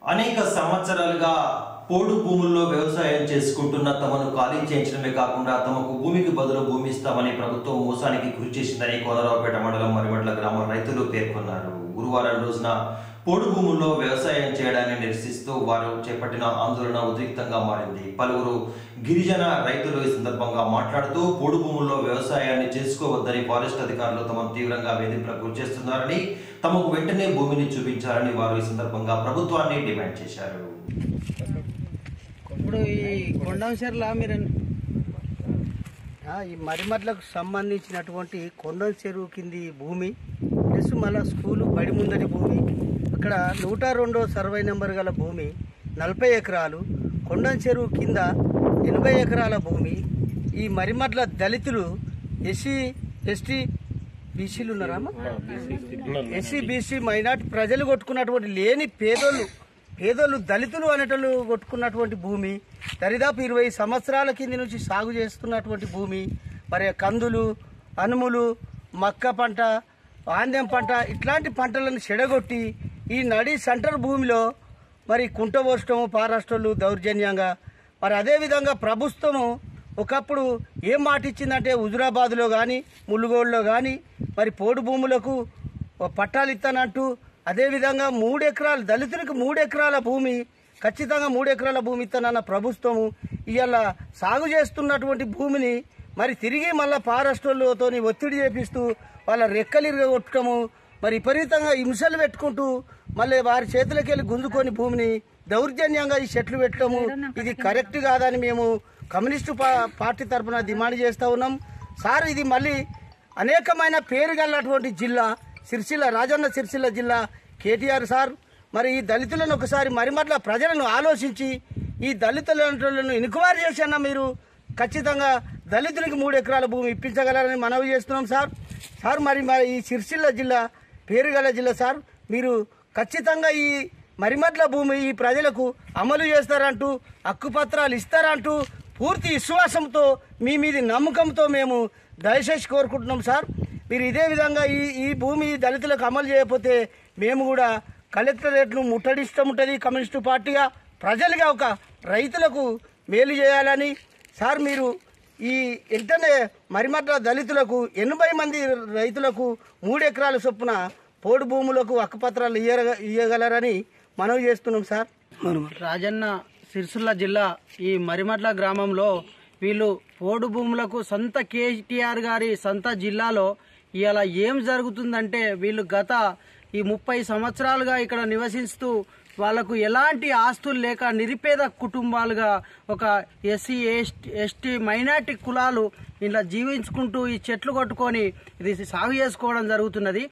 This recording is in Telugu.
అనేక సంవత్సరాలుగా పోడు భూముల్లో వ్యవసాయం చేసుకుంటున్న తమను ఖాళీ చేయించడమే కాకుండా తమకు భూమికి బదులు భూమి ఇస్తామని ప్రభుత్వం మోసానికి కృషి చేసిందని కోనరావుపేట మండలం మరిమట్ల గ్రామ రైతులు పేర్కొన్నారు గురువారం రోజున పోడు భూముల్లో వ్యవసాయం చేయడాన్ని నిరసిస్తూ వారు చేపట్టిన ఆందోళన ఉద్రిక్తంగా మారింది పలువురు గిరిజన రైతులు ఈ సందర్భంగా మాట్లాడుతూ పోడు భూముల్లో వ్యవసాయాన్ని చేసుకోవద్దని ఫారెస్ట్ అధికారులు తమను తీవ్రంగా వేధింపులకు గురి చేస్తున్నారని తమకు వెంటనే భూమిని చూపించాలని వారు ఈ సందర్భంగా ప్రభుత్వాన్ని డిమాండ్ చేశారు ఇప్పుడు ఈ కొండంచెర్ల మీరు ఆ, ఈ మరిమట్లకు సంబంధించినటువంటి కొండల చెరువు కింది భూమి ప్లస్ మళ్ళా స్కూలు బడి ముందటి భూమి అక్కడ నూట రెండో సర్వే నెంబర్ గల భూమి నలభై ఎకరాలు కొండల చెరువు కింద ఎనభై ఎకరాల భూమి ఈ మరిమట్ల దళితులు ఎస్సీ ఎస్టీ బీసీలు ఉన్నారా ఎస్సీ బీసీ మైనార్టీ ప్రజలు కొట్టుకున్నటువంటి లేని పేదోళ్ళు పేదోళ్ళు దళితులు అనేటోళ్ళు కొట్టుకున్నటువంటి భూమి దరిదాపు ఇరవై సంవత్సరాల కింది నుంచి సాగు చేస్తున్నటువంటి భూమి మరి కందులు అనుములు మక్క పంట ఆంద్యం పంట ఇట్లాంటి పంటలను చెడగొట్టి ఈ నడి సెంటర్ భూమిలో మరి కుంట పోసటము పారాష్ట్రలు దౌర్జన్యంగా మరి అదేవిధంగా ప్రభుత్వము ఒకప్పుడు ఏం మాట ఇచ్చిందంటే హుజురాబాద్లో కానీ ములుగోడులో కానీ మరి పోడు భూములకు పట్టాలు ఇస్తానంటూ అదేవిధంగా మూడు ఎకరాలు దళితులకు మూడు ఎకరాల భూమి ఖచ్చితంగా మూడు ఎకరాల భూమి ఇస్తానన్న ప్రభుత్వము ఇవాళ సాగు చేస్తున్నటువంటి భూమిని మరి తిరిగి మళ్ళీ ఫారెస్టులతో ఒత్తిడి చేపిస్తూ వాళ్ళ రెక్కలు కొట్టడము మరి విపరీతంగా హింసలు పెట్టుకుంటూ మళ్ళీ వారి చేతులకి వెళ్ళి గుంజుకొని భూమిని దౌర్జన్యంగా ఈ చెట్లు పెట్టడము ఇది కరెక్ట్ కాదని మేము కమ్యూనిస్టు పా- పార్టీ తరఫున డిమాండ్ చేస్తూ ఉన్నాం సార్ ఇది మళ్ళీ అనేకమైన పేరు గలటువంటి జిల్లా సిరిసిల్ల రాజన్న సిరిసిల్ల జిల్లా కేటీఆర్ సార్ మరి ఈ దళితులను ఒకసారి మరిమట్ల ప్రజలను ఆలోచించి ఈ దళితులను ఎంక్వైరీ చేసిన మీరు ఖచ్చితంగా దళితునికి మూడు ఎకరాల భూమి ఇప్పించగలరని మనవి చేస్తున్నాం సార్ సార్ మరి మరి ఈ సిరిసిల్ల జిల్లా పేరుగల జిల్లా సార్ మీరు ఖచ్చితంగా ఈ మరిమట్ల భూమి ఈ ప్రజలకు అమలు చేస్తారంటూ హక్కుపత్రాలు ఇస్తారంటూ పూర్తి విశ్వాసంతో మీ మీది నమ్మకంతో మేము దయచేసి కోరుకుంటున్నాం సార్ మీరు ఇదే విధంగా ఈ ఈ భూమి దళితులకు అమలు చేయకపోతే మేము కూడా కలెక్టరేట్ను ముట్టడిష్టం ఉంటుంది కమ్యూనిస్టు పార్టీగా ప్రజలుగా ఒక రైతులకు మేలు చేయాలని సార్ మీరు ఈ వెంటనే మరిమట్ల దళితులకు ఎనభై మంది రైతులకు మూడు ఎకరాల చొప్పున పోడు భూములకు హక్కుపత్రాలు ఇయ్య ఇయ్యగలరని మనవి చేస్తున్నాం సార్ రాజన్న సిరిసిల్ల జిల్లా ఈ మరిమట్ల గ్రామంలో వీళ్ళు పోడు భూములకు సొంత కేటీఆర్ గారి సొంత జిల్లాలో ఇలా ఏం జరుగుతుందంటే వీళ్ళు గత ఈ ముప్పై సంవత్సరాలుగా ఇక్కడ నివసిస్తూ వాళ్ళకు ఎలాంటి ఆస్తులు లేక నిరుపేద కుటుంబాలుగా ఒక ఎస్సీ ఎస్టీ ఎస్టీ మైనార్టీ కులాలు ఇలా జీవించుకుంటూ ఈ చెట్లు కొట్టుకొని ఇది సాగు చేసుకోవడం జరుగుతున్నది